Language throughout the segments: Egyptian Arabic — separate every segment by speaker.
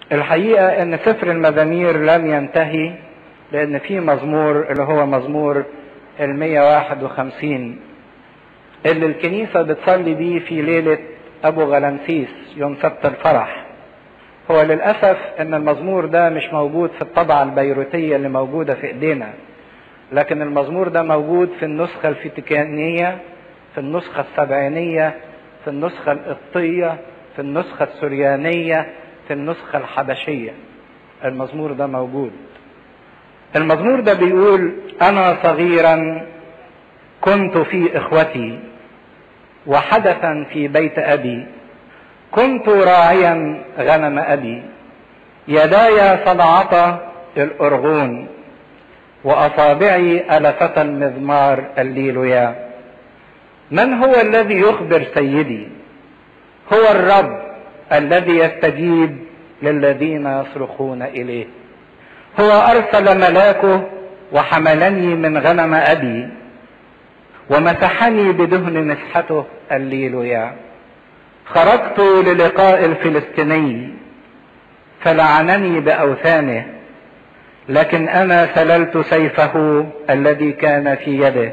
Speaker 1: الحقيقة ان سفر المزامير لم ينتهي لان في مزمور اللي هو مزمور المية واحد وخمسين اللي الكنيسة بتصلي بيه في ليلة ابو غلمسيس يوم سبت الفرح هو للأسف ان المزمور ده مش موجود في الطبعة البيروتية اللي موجودة في ايدينا لكن المزمور ده موجود في النسخة الفاتيكانية في النسخة السبعينية في النسخة القبطية في النسخة السريانية في النسخة الحبشية المزمور ده موجود المزمور ده بيقول أنا صغيرا كنت في إخوتي وحدثا في بيت أبي كنت راعيا غنم أبي يداي صنعتا الأرغون وأصابعي ألفة المزمار الليلويا من هو الذي يخبر سيدي هو الرب الذي يستجيب للذين يصرخون اليه هو ارسل ملاكه وحملني من غنم ابي ومسحني بدهن مسحته الليلويا خرجت للقاء الفلسطيني فلعنني باوثانه لكن انا سللت سيفه الذي كان في يده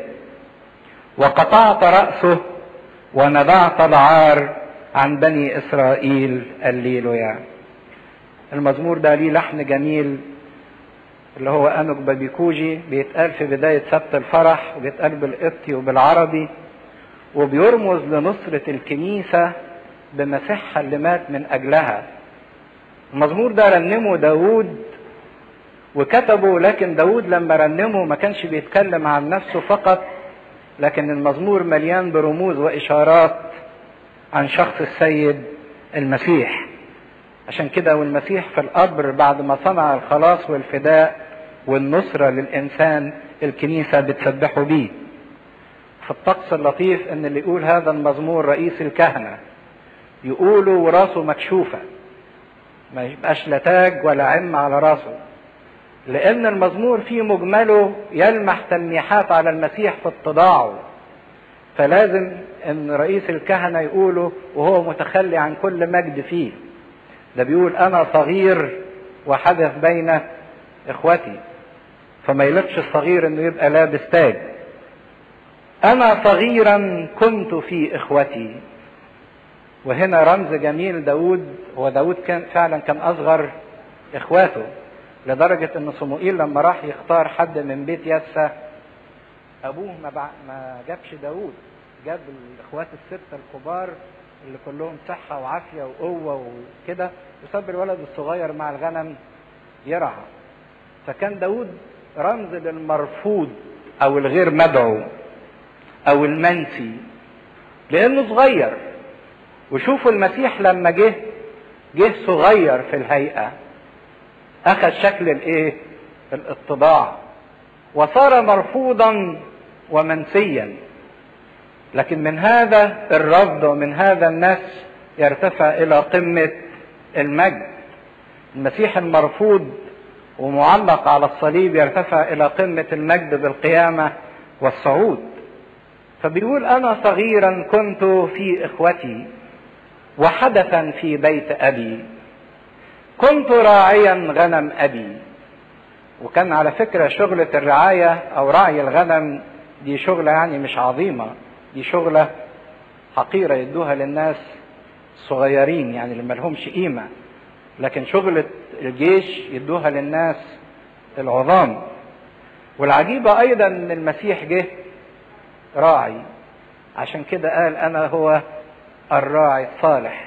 Speaker 1: وقطعت راسه ونزعت العار عن بني اسرائيل الليلويا المزمور ده ليه لحن جميل اللي هو انوك بابيكوجي بيتقال في بداية سبت الفرح وبيتقال بالقبطي وبالعربي وبيرمز لنصرة الكنيسة بمسيحها اللي مات من أجلها المزمور ده رنمه داود وكتبه لكن داود لما رنمه ما كانش بيتكلم عن نفسه فقط لكن المزمور مليان برموز وإشارات عن شخص السيد المسيح عشان كده والمسيح في القبر بعد ما صنع الخلاص والفداء والنصرة للإنسان الكنيسة بتسبحه بيه في الطقس اللطيف ان اللي يقول هذا المزمور رئيس الكهنة يقولوا وراسه مكشوفة ما يبقاش لا تاج ولا عم على راسه لان المزمور في مجمله يلمح تلميحات على المسيح في اتضاعه فلازم ان رئيس الكهنه يقوله وهو متخلي عن كل مجد فيه ده بيقول انا صغير وحدث بين اخوتي فما يلقش الصغير انه يبقى لابس تاج انا صغيرا كنت في اخوتي وهنا رمز جميل داود هو داود كان فعلا كان اصغر اخواته لدرجة ان صموئيل لما راح يختار حد من بيت يسى ابوه ما, بع... ما جابش داود جاب الاخوات الستة الكبار اللي كلهم صحة وعافية وقوة وكده وساب الولد الصغير مع الغنم يرعى فكان داود رمز للمرفوض او الغير مدعو او المنسي لانه صغير وشوفوا المسيح لما جه جه صغير في الهيئة اخذ شكل الايه الاتضاع وصار مرفوضا ومنسيا لكن من هذا الرفض ومن هذا الناس يرتفع الى قمة المجد المسيح المرفوض ومعلق على الصليب يرتفع الى قمة المجد بالقيامة والصعود فبيقول انا صغيرا كنت في اخوتي وحدثا في بيت ابي كنت راعيا غنم ابي وكان على فكره شغله الرعايه او رعي الغنم دي شغله يعني مش عظيمه دي شغله حقيره يدوها للناس الصغيرين يعني اللي ملهمش قيمه لكن شغله الجيش يدوها للناس العظام والعجيبه ايضا ان المسيح جه راعي عشان كده قال انا هو الراعي الصالح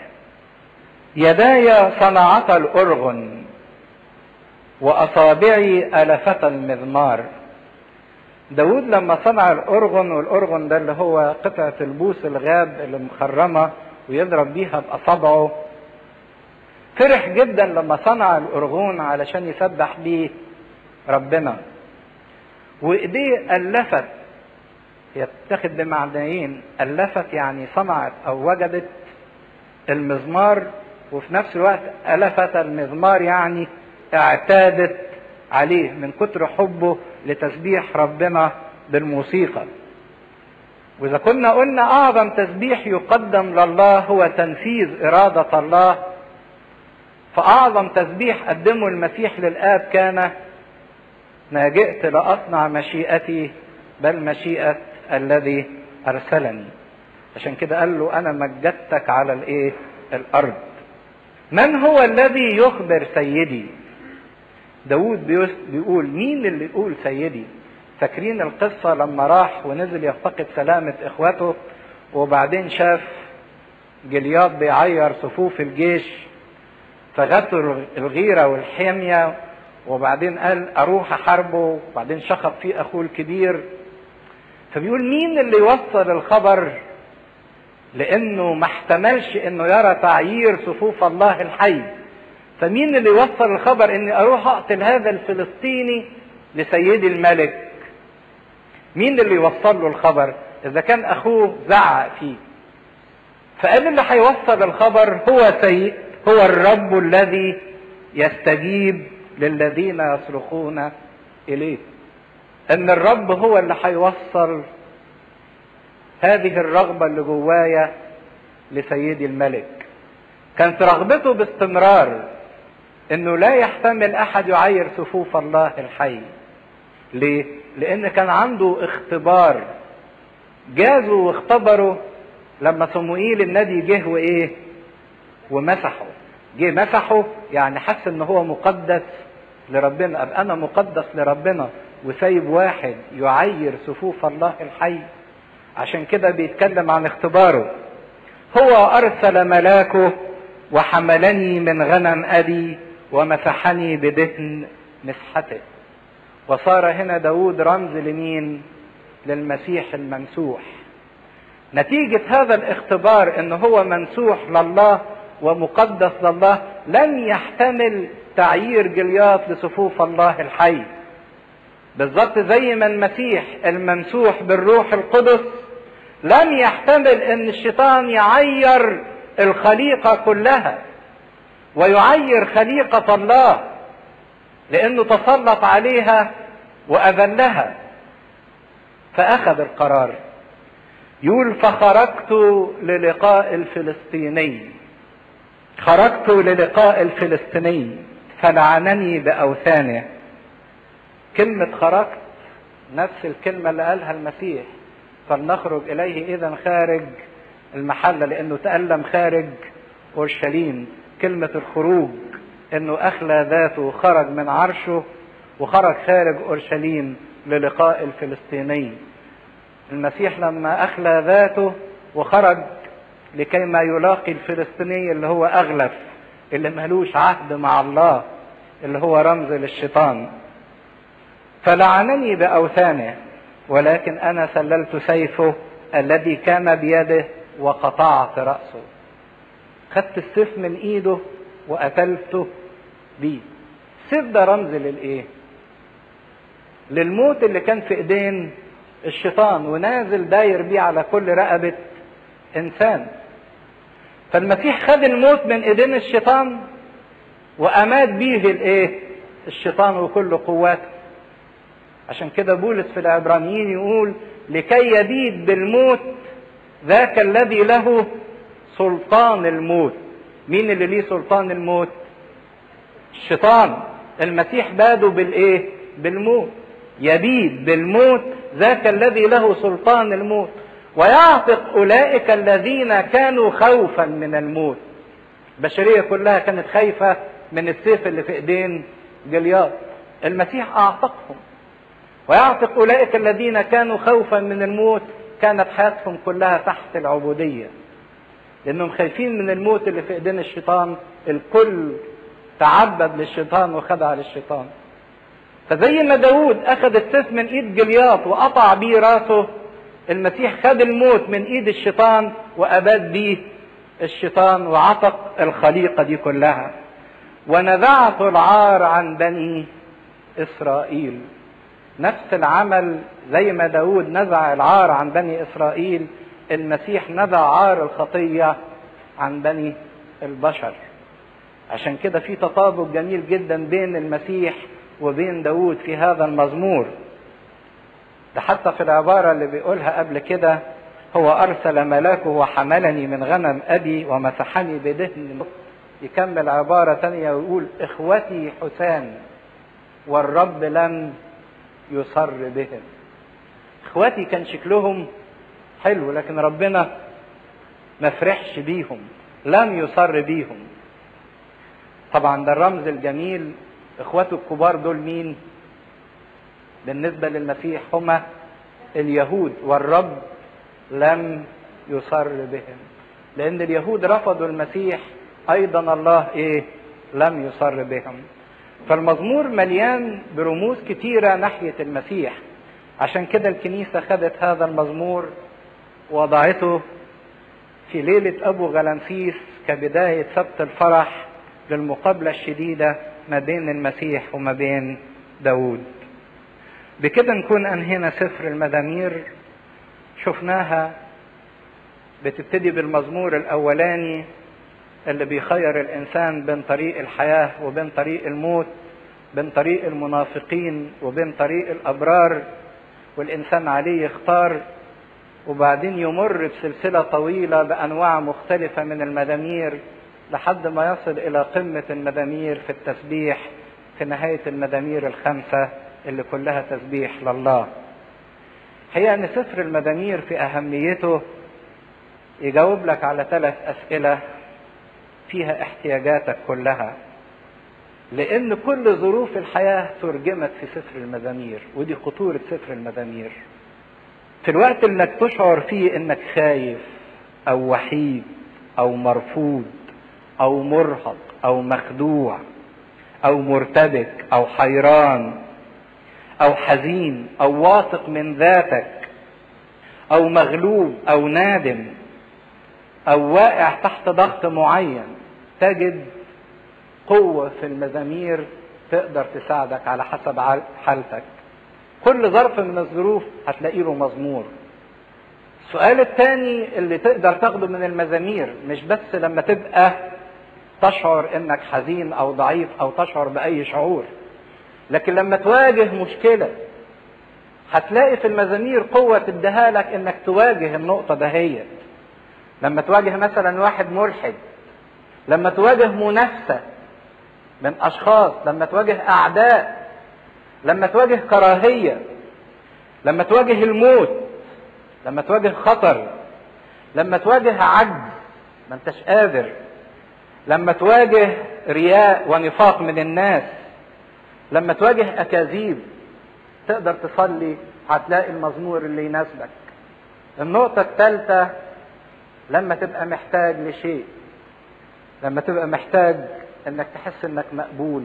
Speaker 1: يداي صنعتا الأرغن وأصابعي ألفة المزمار داود لما صنع الأرغن والأرغن ده اللي هو قطعة البوس الغاب اللي مخرمة ويضرب بيها بأصابعه فرح جدا لما صنع الأرغون علشان يسبح بيه ربنا وإيديه ألفت يتخذ بمعنيين ألفت يعني صنعت أو وجدت المزمار وفي نفس الوقت ألفت المزمار يعني اعتادت عليه من كتر حبه لتسبيح ربنا بالموسيقى وإذا كنا قلنا أعظم تسبيح يقدم لله هو تنفيذ إرادة الله فأعظم تسبيح قدمه المسيح للآب كان ما جئت لأصنع مشيئتي بل مشيئة الذي أرسلني عشان كده قال له أنا مجدتك على الإيه؟ الأرض من هو الذي يخبر سيدي داود بيقول مين اللي يقول سيدي فاكرين القصة لما راح ونزل يفتقد سلامة إخوته وبعدين شاف جلياط بيعير صفوف الجيش فغته الغيرة والحمية وبعدين قال أروح أحاربه وبعدين شخط فيه أخوه الكبير فبيقول مين اللي يوصل الخبر لأنه ما احتملش إنه يرى تعيير صفوف الله الحي فمين اللي يوصل الخبر إني أروح أقتل هذا الفلسطيني لسيدي الملك مين اللي يوصل له الخبر إذا كان أخوه زعق فيه فقال اللي هيوصل الخبر هو سيد هو الرب الذي يستجيب للذين يصرخون اليه ان الرب هو اللي هيوصل هذه الرغبة اللي جوايا لسيدي الملك كانت رغبته باستمرار انه لا يحتمل احد يعير صفوف الله الحي ليه لان كان عنده اختبار جازوا واختبروا لما صموئيل النبي جه وايه ومسحه جه مسحه يعني حس ان هو مقدس لربنا ابقى انا مقدس لربنا وسايب واحد يعير صفوف الله الحي عشان كده بيتكلم عن اختباره هو ارسل ملاكه وحملني من غنم ابي ومسحني بدهن مسحته وصار هنا داود رمز لمين للمسيح الممسوح نتيجة هذا الاختبار ان هو منسوح لله ومقدس لله لم يحتمل تعيير جلياط لصفوف الله الحي بالظبط زي ما المسيح الممسوح بالروح القدس لم يحتمل ان الشيطان يعير الخليقة كلها ويعير خليقة الله لانه تسلط عليها واذلها فاخذ القرار يقول فخرجت للقاء الفلسطيني خرجت للقاء الفلسطيني فلعنني باوثانه كلمه خرجت نفس الكلمه اللي قالها المسيح فلنخرج اليه اذا خارج المحله لانه تالم خارج اورشليم كلمه الخروج انه اخلى ذاته خرج من عرشه وخرج خارج اورشليم للقاء الفلسطيني المسيح لما اخلى ذاته وخرج لكي ما يلاقي الفلسطيني اللي هو اغلف اللي ملوش عهد مع الله اللي هو رمز للشيطان فلعنني باوثانه ولكن انا سللت سيفه الذي كان بيده وقطعت راسه خدت السيف من ايده وقتلته بيه السيف ده رمز للايه للموت اللي كان في ايدين الشيطان ونازل داير بيه على كل رقبة انسان فالمسيح خد الموت من ايدين الشيطان وامات بيه الايه الشيطان وكل قواته عشان كده بولس في العبرانيين يقول لكي يبيد بالموت ذاك الذي له سلطان الموت مين اللي ليه سلطان الموت الشيطان المسيح باده بالايه بالموت يبيد بالموت ذاك الذي له سلطان الموت ويعتق اولئك الذين كانوا خوفا من الموت البشريه كلها كانت خايفه من السيف اللي في ايدين جلياط المسيح اعتقهم ويعتق اولئك الذين كانوا خوفا من الموت كانت حياتهم كلها تحت العبوديه لانهم خايفين من الموت اللي في ايدين الشيطان الكل تعبد للشيطان وخدع للشيطان فزي ما داود اخذ السيف من ايد جلياط وقطع بيه راسه المسيح خد الموت من ايد الشيطان واباد بيه الشيطان وعتق الخليقه دي كلها ونزعت العار عن بني اسرائيل نفس العمل زي ما داود نزع العار عن بني اسرائيل المسيح نزع عار الخطيه عن بني البشر عشان كده في تطابق جميل جدا بين المسيح وبين داود في هذا المزمور ده حتى في العبارة اللي بيقولها قبل كده هو أرسل ملاكه وحملني من غنم أبي ومسحني بدهن يكمل عبارة تانية ويقول اخوتي حسان والرب لم يصر بهم اخواتي كان شكلهم حلو لكن ربنا ما فرحش بيهم لم يصر بيهم طبعا ده الرمز الجميل اخواته الكبار دول مين بالنسبة للمسيح هما اليهود والرب لم يصر بهم لان اليهود رفضوا المسيح ايضا الله ايه لم يصر بهم فالمزمور مليان برموز كتيرة ناحية المسيح عشان كده الكنيسة خدت هذا المزمور وضعته في ليلة أبو غلنفيس كبداية سبت الفرح للمقابلة الشديدة ما بين المسيح وما بين داود بكده نكون أنهينا سفر المزامير شفناها بتبتدي بالمزمور الأولاني اللي بيخير الإنسان بين طريق الحياة وبين طريق الموت بين طريق المنافقين وبين طريق الأبرار والإنسان عليه يختار وبعدين يمر بسلسلة طويلة بأنواع مختلفة من المزامير لحد ما يصل إلى قمة المزامير في التسبيح في نهاية المزامير الخمسة اللي كلها تسبيح لله. هي أن سفر المزامير في أهميته يجاوب لك على ثلاث أسئلة فيها احتياجاتك كلها. لأن كل ظروف الحياة ترجمت في سفر المزامير ودي خطورة سفر المزامير. في الوقت انك تشعر فيه انك خايف او وحيد او مرفوض او مرهق او مخدوع او مرتبك او حيران او حزين او واثق من ذاتك او مغلوب او نادم او واقع تحت ضغط معين تجد قوه في المزامير تقدر تساعدك على حسب حالتك كل ظرف من الظروف هتلاقي له مزمور السؤال الثاني اللي تقدر تاخده من المزامير مش بس لما تبقى تشعر انك حزين او ضعيف او تشعر باي شعور لكن لما تواجه مشكلة هتلاقي في المزامير قوة تديها لك انك تواجه النقطة دهيت لما تواجه مثلا واحد ملحد لما تواجه منافسة من اشخاص لما تواجه اعداء لما تواجه كراهية لما تواجه الموت لما تواجه خطر لما تواجه عجز ما انتش قادر لما تواجه رياء ونفاق من الناس لما تواجه اكاذيب تقدر تصلي هتلاقي المزمور اللي يناسبك النقطة الثالثة لما تبقى محتاج لشيء لما تبقى محتاج انك تحس انك مقبول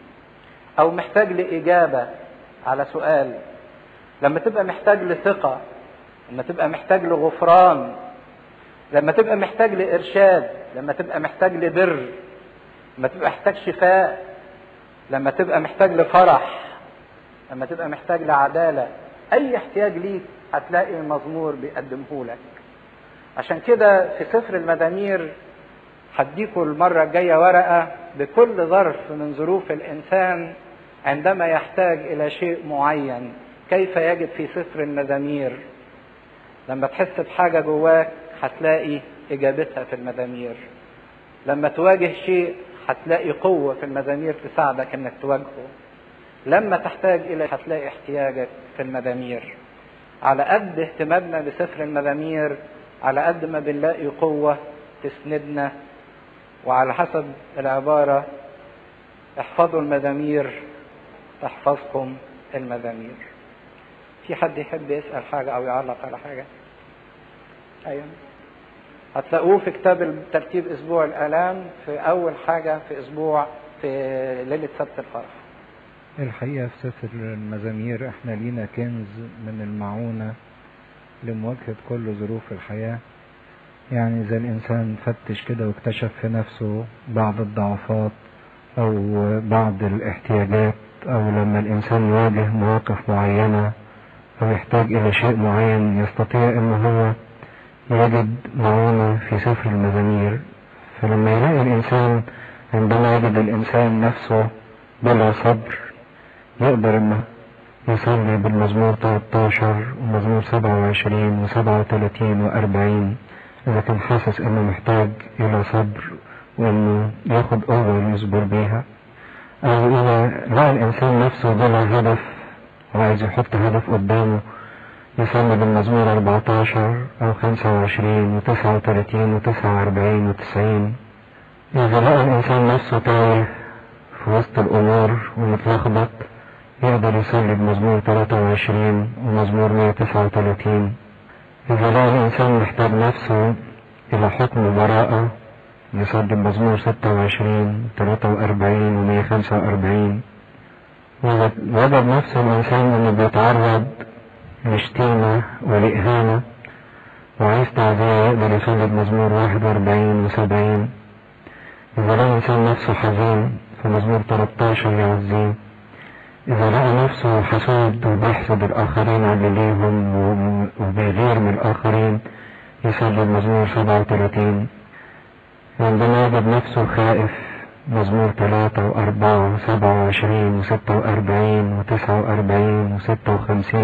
Speaker 1: او محتاج لاجابه على سؤال لما تبقى محتاج لثقه لما تبقى محتاج لغفران لما تبقى محتاج لارشاد لما تبقى محتاج لبر لما تبقى محتاج شفاء لما تبقى محتاج لفرح لما تبقى محتاج لعداله اي احتياج ليك هتلاقي المزمور بيقدمه لك عشان كده في سفر المزامير هديكوا المرة الجاية ورقة بكل ظرف من ظروف الإنسان عندما يحتاج إلى شيء معين كيف يجد في سفر المزامير لما تحس بحاجة جواك هتلاقي إجابتها في المزامير لما تواجه شيء هتلاقي قوة في المزامير تساعدك إنك تواجهه لما تحتاج إلى هتلاقي احتياجك في المزامير على قد اهتمامنا بسفر المزامير على قد ما بنلاقي قوة تسندنا وعلى حسب العبارة احفظوا المزامير تحفظكم المزامير في حد يحب يسأل حاجة أو يعلق على حاجة أيوة هتلاقوه في كتاب ترتيب أسبوع الآلام في أول حاجة في أسبوع في ليلة سبت الفرح
Speaker 2: الحقيقة في سفر المزامير احنا لينا كنز من المعونة لمواجهة كل ظروف الحياة يعني إذا الإنسان فتش كده واكتشف في نفسه بعض الضعفات أو بعض الاحتياجات أو لما الإنسان يواجه مواقف معينة أو يحتاج إلى شيء معين يستطيع إن هو يجد معونة في سفر المزامير فلما يلاقي الإنسان عندما يجد الإنسان نفسه بلا صبر يقدر إنه يصلي بالمزمور 13 ومزمور 27 و37 و40 إذا كان حاسس إنه محتاج إلى صبر وإنه ياخد قوة يصبر بيها أو إذا لقى الإنسان نفسه بلا هدف وعايز يحط هدف قدامه يصلي بالمزمور 14 أو 25 و39 و49 و90 إذا لقى الإنسان نفسه تايه في وسط الأمور ومتلخبط يقدر يصلي بمزمور 23 ومزمور 139 إذا لقى الإنسان محتاج نفسه إلى حكم براءة يصلي بمزمور 26 43 و 145 وإذا وجد نفسه الإنسان إنه بيتعرض لشتيمة ولإهانة وعايز تعزية يقدر يصلي بمزمور 41 و 70 إذا لقى الإنسان نفسه حزين في مزمور 13 يعزيه إذا لقى نفسه حسود وبيحسد الآخرين على ليهم وبيغير من الآخرين يصلي المزمور 37 عندما يجد نفسه خائف مزمور 3 و4 و27 و46 و49 و56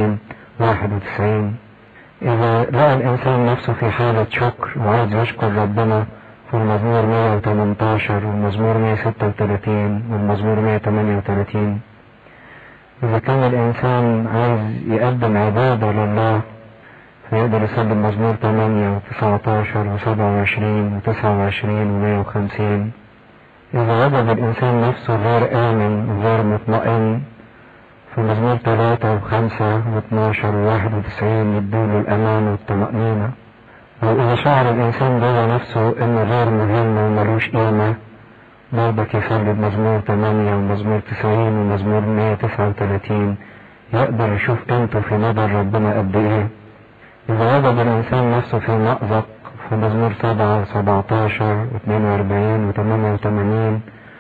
Speaker 2: 91 إذا لقى الإنسان نفسه في حالة شكر وعايز يشكر ربنا في المزمور 118 والمزمور 136 والمزمور 138 إذا كان الإنسان عايز يقدم عبادة لله فيقدر يصلي المزمور 8 و19 و27 و29 و150 إذا وجد الإنسان نفسه غير آمن وغير مطمئن في مزمور 3 و5 و12 و91 يدوله الأمان والطمأنينة أو إذا شعر الإنسان جوه نفسه إنه غير مهم وملوش قيمة برضك يصلي بمزمور 8 ومزمور 90 ومزمور 139 يقدر يشوف قيمته في نظر ربنا قد إيه إذا وجد الإنسان نفسه في مأزق في مزمور 7 17 و42 و88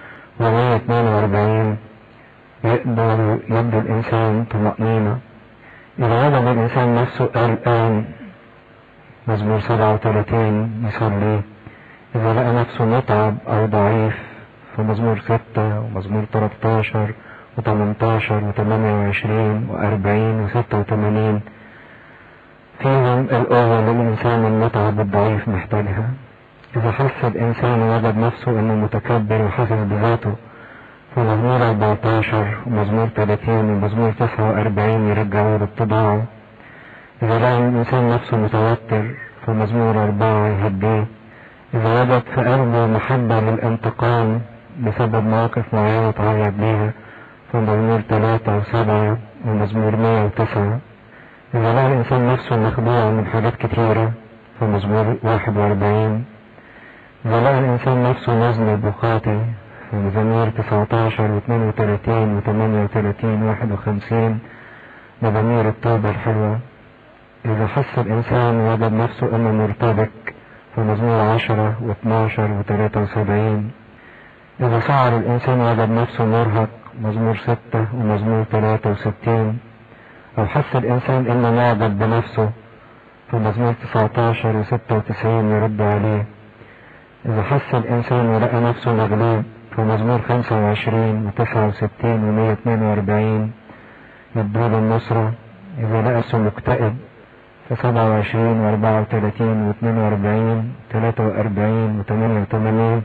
Speaker 2: و142 يقدر يبدو الإنسان طمأنينة إذا وجد الإنسان نفسه قلقان مزمور 37 يصلي إذا لقى نفسه متعب أو ضعيف في مزمور 6 ومزمور 13 و18 و28 و40 و86 فيهم القوة للإنسان المتعب الضعيف محتاجها إذا حس الإنسان وجد نفسه إنه متكبر وحاسس بذاته في مزمور 14 ومزمور 30 ومزمور 49 يرجعوا لاتباعه إذا لقى الإنسان نفسه متوتر في مزمور 4 يهديه إذا وجد في قلبه محبة للانتقام بسبب مواقف معينة تعرض ليها في مزمور 3 و7 ومزمور 109 إذا لقى الإنسان نفسه مخدوع من حاجات كتيرة في مزمور 41 إذا لقى الإنسان نفسه مذنب وخاطئ في مزامير 19 و32 و38 51 مزامير التوبة الحلوة إذا حس الإنسان وجد نفسه إنه مرتبك في مزمور 10 و12 و73 إذا شعر الإنسان وجد نفسه مرهق مزمور 6 ومزمور 63 أو حس الإنسان إنه معجب بنفسه في مزمور 19 و96 يرد عليه إذا حس الإنسان ولقى نفسه مغلوب في مزمور 25 و69 و142 يدوله النصرة إذا لقى نفسه مكتئب في 27 و34 و42 43 و88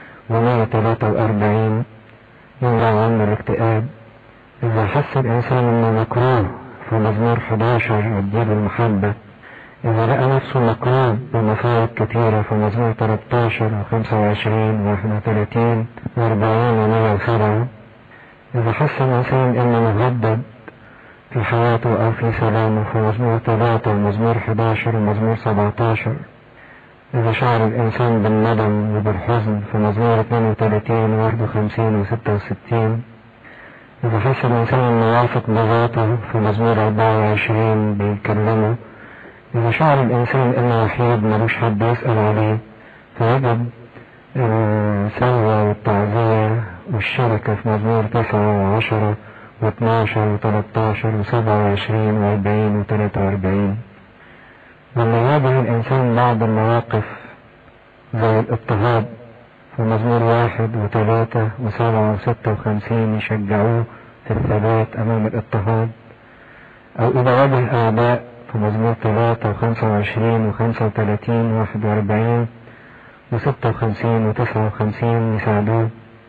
Speaker 2: و143 يمنع عنه الاكتئاب إذا حس الإنسان إنه مكروه في مزمور 11 يديله المحبة إذا لقى نفسه مكروه بمصائب كثيرة في مزمور 13 و25 و31 و40 و107 إذا حس الإنسان إنه مهدد في حياته أو في سلامه في مزمور 3 ومزمور 11 ومزمور 17 إذا شعر الإنسان بالندم وبالحزن في مزمور 32 و51 و66 إذا حس الإنسان إنه واثق بذاته في مزمور 24 بيكلمه إذا شعر الإنسان إنه وحيد ملوش حد يسأل عليه فيجب السلوى والتعزية والشركة في مزمور 9 و10 و12 و13 و27 و40 و43 لما يواجه الإنسان بعض المواقف زي الاضطهاد في مزمور واحد وثلاثة وسبعة وستة وخمسين يشجعوه في الثبات أمام الاضطهاد أو إذا واجه أعداء في مزمور ثلاثة وخمسة وعشرين وخمسة وثلاثين وواحد وأربعين وستة وخمسين وتسعة وخمسين يساعدوه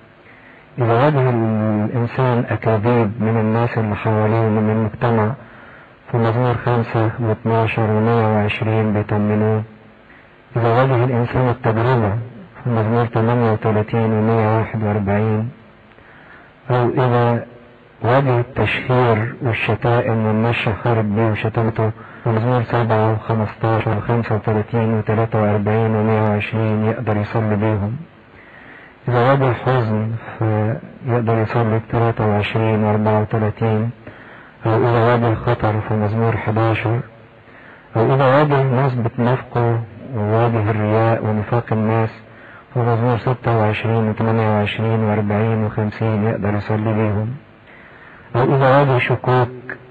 Speaker 2: إذا واجه الإنسان أكاذيب من الناس اللي حواليه من المجتمع في مزمور خمسة واثناشر ومية وعشرين بيطمنوه إذا واجه الإنسان التجربة في مزمور ثمانية وثلاثين ومية واحد وأربعين أو إذا واجه التشهير والشتائم والناس شهرت بيه وشتمته في مزمور سبعة وخمستاشر وخمسة وثلاثين وثلاثة وأربعين ومية وعشرين يقدر يصلي بيهم إذا واجه حزن يقدر يصلي بثلاثة وعشرين وأربعة وثلاثين أو إذا واجه خطر في مزمور 11 أو إذا واجه ناس بتنافقه وواجه الرياء ونفاق الناس في مزمور 26 و 28 و 40 و 50 يقدر يصلي بيهم أو إذا واجه شكوك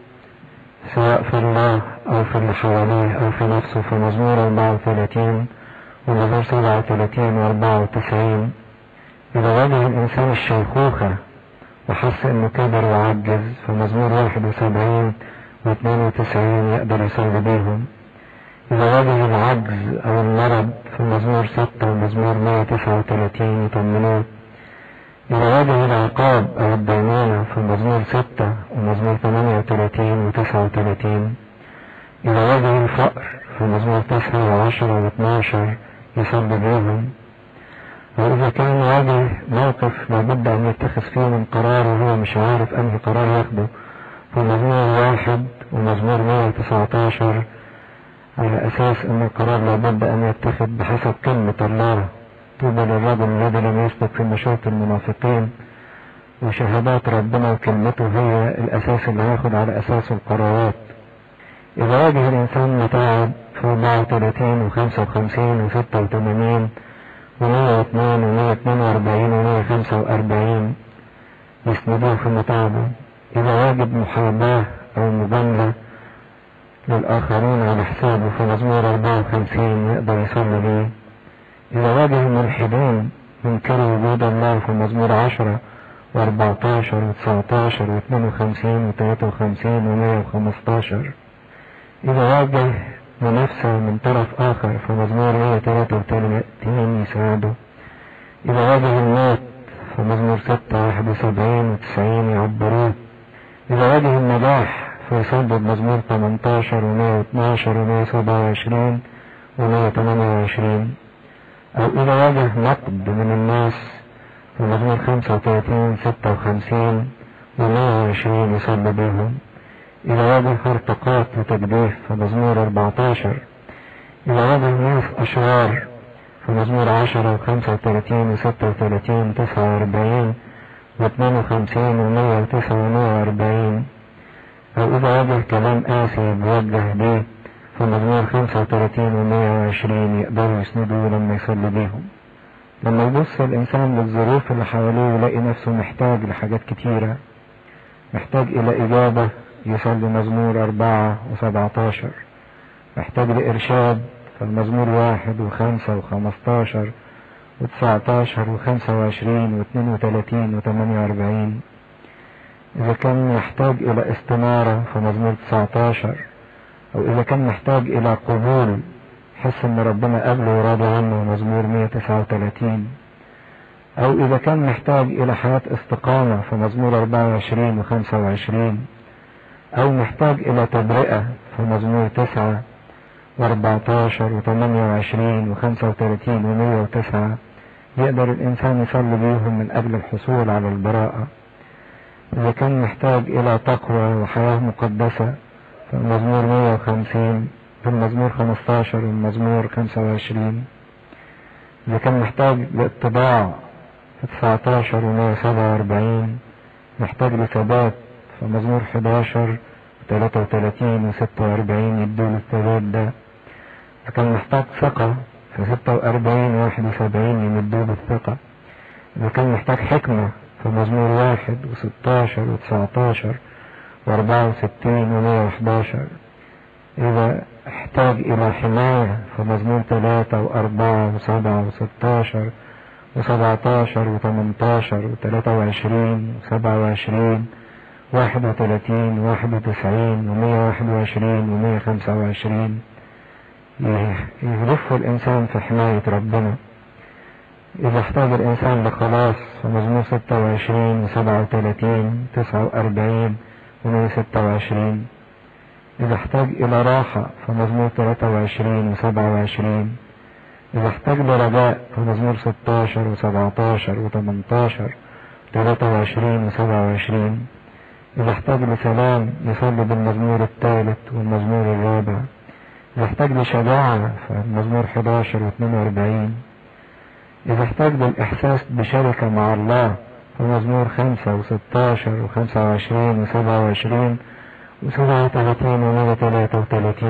Speaker 2: سواء في الله أو في اللي حواليه أو في نفسه في مزمور 34 ومزمور 37 و 94 إذا واجه الإنسان الشيخوخة وحس انه كبر وعجز في مزمور واحد وسبعين واثنين وتسعين يقدر يصلي بيهم إذا واجه العجز أو المرض في مزمور ستة ومزمور مية تسعة وثلاثين يطمنوه إذا واجه العقاب أو الدينونة في مزمور ستة ومزمور ثمانية وثلاثين وتسعة وثلاثين إذا واجه الفقر في مزمور تسعة وعشرة واثناشر يصلي بيهم وإذا كان واجه موقف لابد أن يتخذ فيه من قرار وهو مش عارف أنهي قرار ياخده في مزمور واحد ومزمور 119 على أساس أن القرار لابد أن يتخذ بحسب كلمة الله طوبى للرجل الذي لم يسلك في مشورة المنافقين وشهادات ربنا وكلمته هي الأساس اللي هياخد على أساسه القرارات إذا واجه الإنسان متاعب في 34 و 55 و 86 ومية واثنين ومية اثنين واربعين ومية خمسة واربعين يسندوه في متعبه إذا واجب محاباة أو مجاملة للآخرين على حسابه في مزمور أربعة وخمسين يقدر يصلي بيه إذا واجه الملحدين ينكروا وجود الله في مزمور عشرة وأربعتاشر وتسعتاشر واثنين وخمسين وتلاتة وخمسين ومية وخمستاشر إذا واجه منافسة من طرف آخر في مزمور 133 يساعده إذا واجه الموت في مزمور 6 71 و 90 يعبروه إذا واجه النجاح في صدد مزمور 18 و 112 و 127 و 128 أو إذا واجه نقد من الناس في مزمور 35 56 و 120 يصلي بيهم إذا واجه ارتقاط وتجديف في مزمور 14 إذا واجه ناس أشرار في مزمور 10 و35 و36 49 و52 و109 و140 أو إذا واجه كلام قاسي موجه بيه في مزمور 35 و120 يقدروا يسندوا لما يصلي بيهم لما يبص الإنسان للظروف اللي حواليه يلاقي نفسه محتاج لحاجات كتيرة محتاج إلى إجابة يصلي مزمور أربعة وسبعتاشر محتاج لإرشاد فالمزمور واحد وخمسة وخمستاشر وتسعتاشر وخمسة وعشرين واثنين وثلاثين وثمانية وأربعين إذا كان يحتاج إلى استنارة فمزمور تسعتاشر أو إذا كان محتاج إلى قبول حس إن ربنا قبله وراضي عنه مزمور مية تسعة وثلاثين أو إذا كان محتاج إلى حياة استقامة فمزمور أربعة وعشرين وخمسة وعشرين أو محتاج إلى تبرئة في مزمور تسعة وأربعتاشر وثمانية وعشرين وخمسة وثلاثين ومية وتسعة يقدر الإنسان يصلي بيهم من أجل الحصول على البراءة إذا كان محتاج إلى تقوى وحياة مقدسة في المزمور مية وخمسين في المزمور خمستاشر والمزمور خمسة وعشرين إذا كان محتاج لاتباع في تسعتاشر ومية سبعة وأربعين محتاج لثبات في مزمور 11 و33 و46 يدون الثبات ده فكان محتاج ثقة في 46 و 71 يمدوه بالثقة إذا كان محتاج حكمة في مزمور واحد و16 و19 و64 و111 إذا احتاج إلى حماية في مزمور 3 و4 و7 و16 و17 و18 و23 و27 واحد وثلاثين واحد وتسعين ومية واحد وعشرين ومية خمسة وعشرين يلف الإنسان في حماية ربنا إذا احتاج الإنسان لخلاص فمزمور 26 و37 49 و126 إذا احتاج إلى راحة فمزمور 23 و27 إذا احتاج لرجاء فمزمور 16 و17 و18 23 و27 إذا احتاج لسلام يصلي بالمزمور الثالث والمزمور الرابع إذا احتاج لشجاعة فالمزمور 11 و42 إذا احتاج للإحساس بشركة مع الله فمزمور 5 و16 و25 و27 و37 و133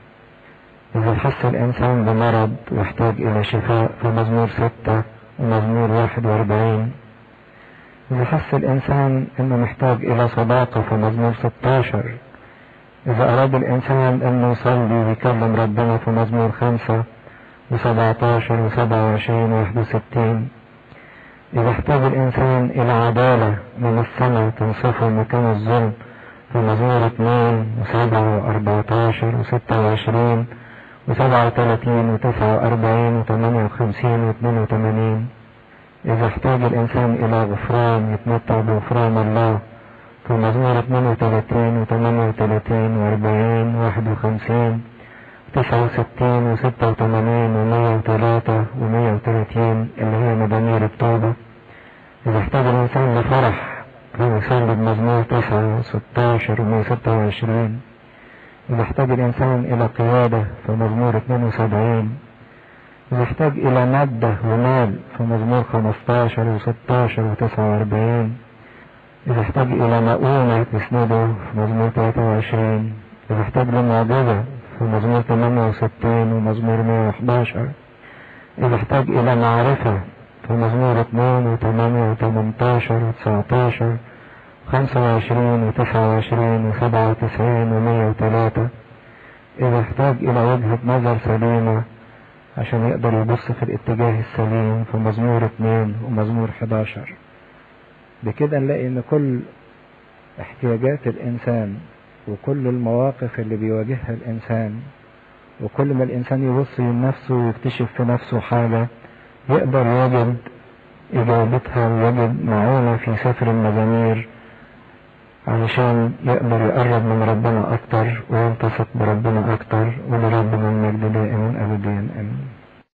Speaker 2: إذا حس الإنسان بمرض واحتاج إلى شفاء فمزمور 6 ومزمور 41 إذا حس الإنسان أنه محتاج إلى صداقة فمزمور 16 إذا أراد الإنسان أنه يصلي ويكلم ربنا في مزمور 5 و17 و27 و61 إذا احتاج الإنسان إلى عدالة من السماء تنصفه مكان الظلم في مزمور 2 و7 و14 و26 و37 و49 و58 و82 إذا احتاج الإنسان إلى غفران يتمتع بغفران الله في مزمور 32 و38 و40 و51 69 و86 و103 و130 اللي هي مزامير التوبة إذا احتاج الإنسان لفرح فيصلي بمزمور 9 و16 و126 إذا احتاج الإنسان إلى قيادة فمزمور 72 إذا احتاج إلى مادة ومال فمزمور 15 و16 و49 إذا احتاج إلى مؤونة تسنده في مزمور 23 إذا احتاج لمعجزة في مزمور 68 ومزمور 111 إذا احتاج إلى معرفة في مزمور 2 و8 و18 و19 25 و29 و97 و103 إذا احتاج إلى وجهة نظر سليمة عشان يقدر يبص في الاتجاه السليم في مزمور 2 ومزمور 11 بكده نلاقي ان كل احتياجات الانسان وكل المواقف اللي بيواجهها الانسان وكل ما الانسان يبص لنفسه ويكتشف في نفسه حاجة يقدر يجد اجابتها ويجد معونة في سفر المزامير علشان يقدر يقرب من ربنا اكتر ويلتصق بربنا اكتر ولربنا المجد دائما ابديا امين